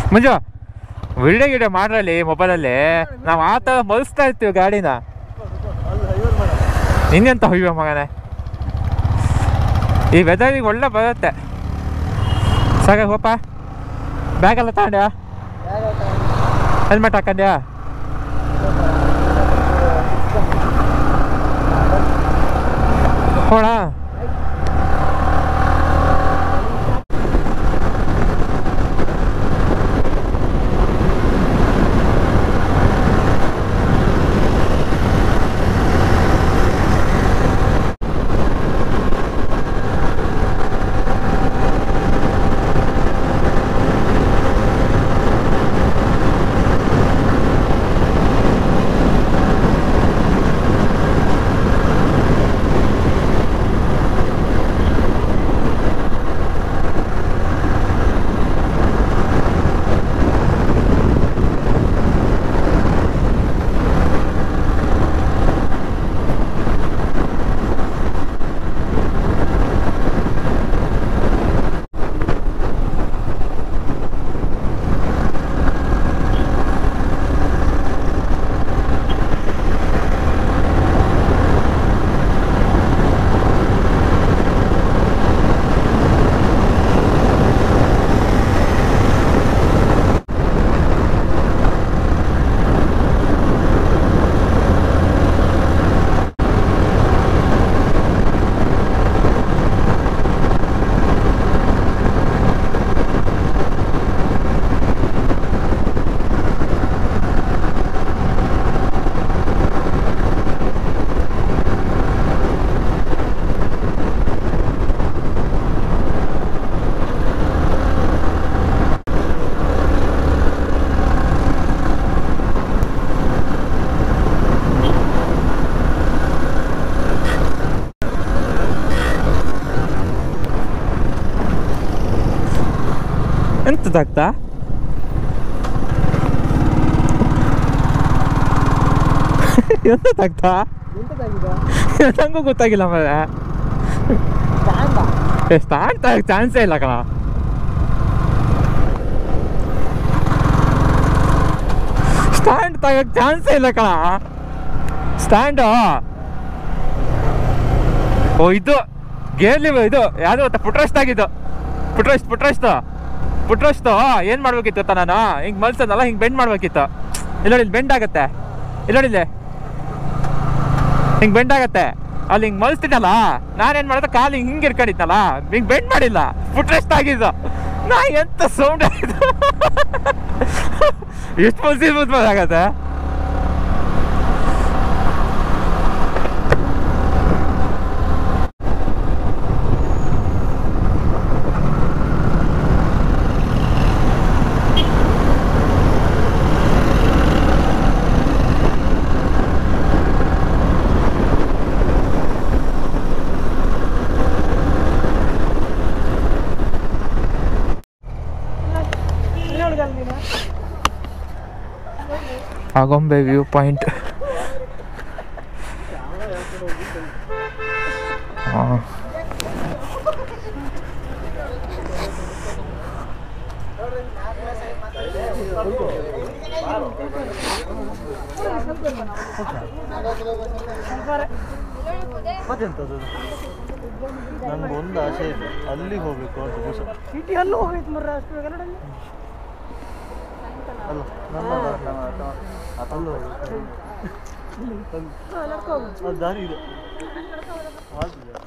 ಮಂಜು video ಗಿಡಿಯೋ ಮಾಡ್ರಲ್ಲಿ ಮೊಬೈಲಲ್ಲಿ ನಾವು ಆ ಥರ ಮಲಿಸ್ತಾ ಇರ್ತೀವಿ ಗಾಡಿನ ಅಲ್ಲಿ ಹೈವರ್ ಮಾಡ ನಿಂಗೆಂತ ಹೊಯ್ಯೋ ಮಗನೇ ಈ ವೆದರಿಗೆ ಒಳ್ಳೆ ಬರುತ್ತೆ ಸಾಕ ಹೋಪ ಬ್ಯಾಗೆಲ್ಲ ತಗೊಂಡ್ಯಾ ಹೆಲ್ಮೆಟ್ ಹಾಕೊಂಡ್ಯಾ ಹೋಣ ಎಂತದಾಗ್ತಾ ಎಂತದಾಗ್ತಾ ಎಂತದಾಗಿದೆ ನಂಗೂ ಗೊತ್ತಾಗಿಲ್ಲ ಮೇಲೆ ಸ್ಟ್ಯಾಂಡ ಸ್ಟಾರ್ಟ್ ಆಗಕ್ಕೆ ಚಾನ್ಸೇ ಇಲ್ಲ ಕಣ ಸ್ಟ್ಯಾಂಡ್ ತಗಕ್ಕೆ ಚಾನ್ಸೇ ಇಲ್ಲ ಕಣ ಸ್ಟ್ಯಾಂಡು ಓ ಇದು ಗೇರ್ಲಿ ಇದು ಯಾವುದು ಗೊತ್ತಾ ಪುಟ್ರಸ್ಟ್ ಆಗಿದ್ದು ಪುಟ್ರಸ್ಟ್ ಪುಟ್ರಸ್ಟು ಪುಟ್ರಸ್ಟು ಏನು ಮಾಡ್ಬೇಕಿತ್ತು ಗೊತ್ತಾ ನಾನು ಹಿಂಗೆ ಮಲ್ಸನಲ್ಲ ಹಿಂಗೆ ಬೆಂಡ್ ಮಾಡ್ಬೇಕಿತ್ತು ಇಲ್ಲ ಇಲ್ಲಿ ಬೆಂಡ್ ಆಗುತ್ತೆ ಇಲ್ಲ ಇಲ್ಲಿ ಹಿಂಗೆ ಬೆಂಡ್ ಆಗತ್ತೆ ಅಲ್ಲಿ ಹಿಂಗೆ ಮಲ್ಸ್ತಿದ್ದಲ್ಲ ನಾನೇನು ಮಾಡಿದೆ ಕಾಲು ಹಿಂಗೆ ಹಿಂಗೆ ಇರ್ಕೊಂಡಿದ್ನಲ್ಲ ಹಿಂಗೆ ಬೆಂಡ್ ಮಾಡಿಲ್ಲ ಫುಟ್ರೆಸ್ಟ್ ಆಗಿದ್ದು ನಾ ಎಂತ ಸೌಂಡ್ ಆಯಿತು ಎಷ್ಟು ಮಲ್ಸಿರ್ಬೋದು ಆಗತ್ತೆ ಆಗೊಂಬೆ ವ್ಯೂ ಪಾಯಿಂಟ್ ಮತ್ತೆಂತದ್ದು ನನ್ಗೆ ಒಂದು ಆಸೆ ಇದೆ ಅಲ್ಲಿಗೆ ಹೋಗ್ಬೇಕು ಅಂತ ದಿವಸ ಸಿಟಿ ಅಲ್ಲೂ ಹೋಗೈತೆ ಮರ್ರ ಅಷ್ಟು ಕನ್ನಡಲ್ಲಿ ಅಲ್ಲ ನನ್ನ ಅಲ್ಲೂ ಹೋಗ್ಬೇಕು ನಡ್ಕೊ ಹೋಗು. ಅದು ದಾರಿ ಇದೆ ಆಗ್ತದೆ